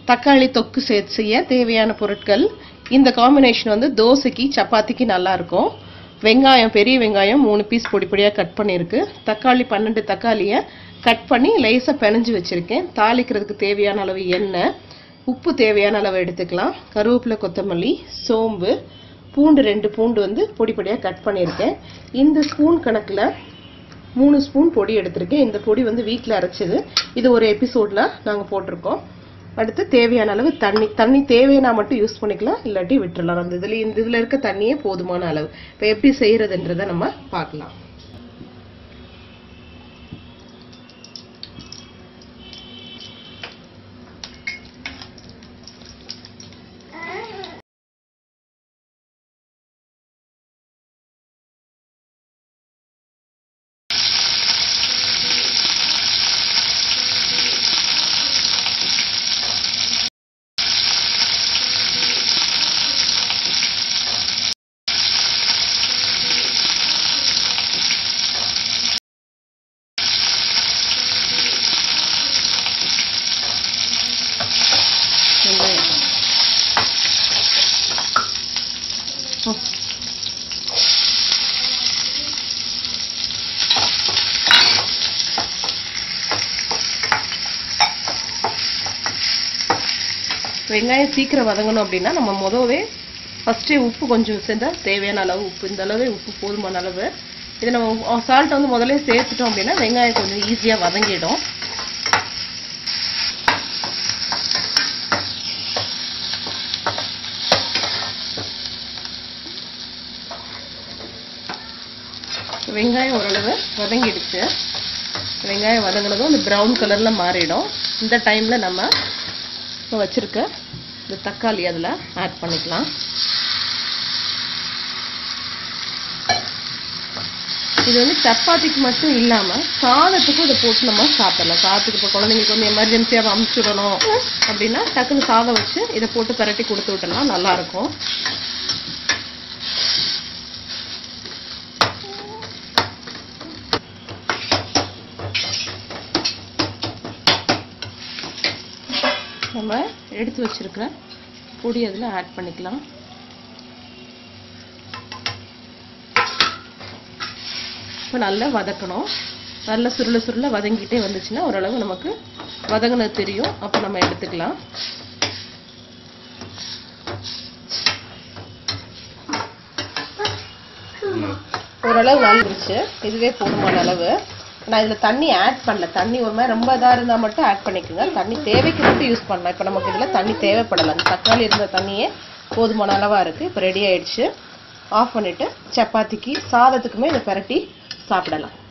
தக்காளி தொக்கு சேர்த்து செய்ய தேவையான பொருட்கள் இந்த காம்பினேஷன் வந்து தோசைக்கு சப்பாத்திக்கு நல்லா இருக்கும் வெங்காயம் பெரிய வெங்காயம் மூணு பீஸ் பொடி பொடியாக கட் பண்ணியிருக்கு தக்காளி பன்னெண்டு தக்காளியை கட் பண்ணி லேசாக பிணைஞ்சு வச்சுருக்கேன் தாளிக்கிறதுக்கு தேவையான அளவு எண்ணெய் உப்பு தேவையான அளவு எடுத்துக்கலாம் கருவேப்பிலை கொத்தமல்லி சோம்பு பூண்டு ரெண்டு பூண்டு வந்து பொடி பொடியாக கட் பண்ணியிருக்கேன் இந்த ஸ்பூன் கணக்கில் மூணு ஸ்பூன் பொடி எடுத்திருக்கேன் இந்த பொடி வந்து வீட்டில் அரைச்சது இது ஒரு எபிசோடில் நாங்கள் போட்டிருக்கோம் அடுத்து தேவையான அளவு தண்ணி தண்ணி தேவைன்னா மட்டும் யூஸ் பண்ணிக்கலாம் இல்லாட்டி விட்டுறலாம் அந்த இதில் இந்த இதில் இருக்க தண்ணியே போதுமான அளவு இப்போ எப்படி செய்கிறதுன்றதை நம்ம பார்க்கலாம் வெங்காயம் ம். வெங்காயம் சீக்கிரம் வதங்கணும் அப்படின்னா நம்ம முதவே ஃபஸ்ட்டே உப்பு கொஞ்சம் சேர்ந்தா தேவையான அளவு உப்பு இந்த அளவு உப்பு போதுமான அளவு இதை நம்ம சால்ட் வந்து முதல்ல சேர்த்துட்டோம் அப்படின்னா வெங்காயம் கொஞ்சம் ஈஸியாக வதங்கிடும் வெங்காயம் ஓரளவு வதங்கிடுச்சு வெங்காயம் வதங்கினதும் இந்த ப்ரௌன் கலரில் மாறிடும் இந்த டைமில் நம்ம இப்போ வச்சுருக்க இந்த தக்காளி அதில் ஆட் பண்ணிக்கலாம் இது வந்து சப்பாத்திக்கு மட்டும் இல்லாமல் சாதத்துக்கும் இதை போட்டு நம்ம சாப்பிடலாம் சாதத்துக்கு இப்போ குழந்தைங்களுக்கு வந்து எமர்ஜென்சியாக அமுச்சு விடணும் அப்படின்னா டக்குன்னு சாதம் வச்சு இதை போட்டு பரட்டி கொடுத்து விட்டலாம் நல்லாயிருக்கும் நம்ம எடுத்து வச்சிருக்கிற பொடி அதில் ஆட் பண்ணிக்கலாம் இப்போ நல்லா வதக்கணும் நல்லா சுருள சுருள வதங்கிட்டே வந்துச்சுன்னா ஓரளவு நமக்கு வதங்கினது தெரியும் அப்போ நம்ம எடுத்துக்கலாம் ஓரளவு வந்துருச்சு இதுவே போதுமான அளவு நான் இதில் தண்ணி ஆட் பண்ணல தண்ணி ஒரு மாதிரி ரொம்ப இதாக இருந்தால் மட்டும் ஆட் பண்ணிக்கோங்க தண்ணி தேவைக்கு மட்டும் யூஸ் பண்ணலாம் இப்போ நமக்கு இதில் தண்ணி தேவைப்படலை அந்த தக்காளி இருந்த தண்ணியே போதுமான அளவாக இருக்குது இப்போ ரெடி ஆயிடுச்சு ஆஃப் பண்ணிவிட்டு சப்பாத்திக்கு சாதத்துக்குமே இதை பிரட்டி சாப்பிடலாம்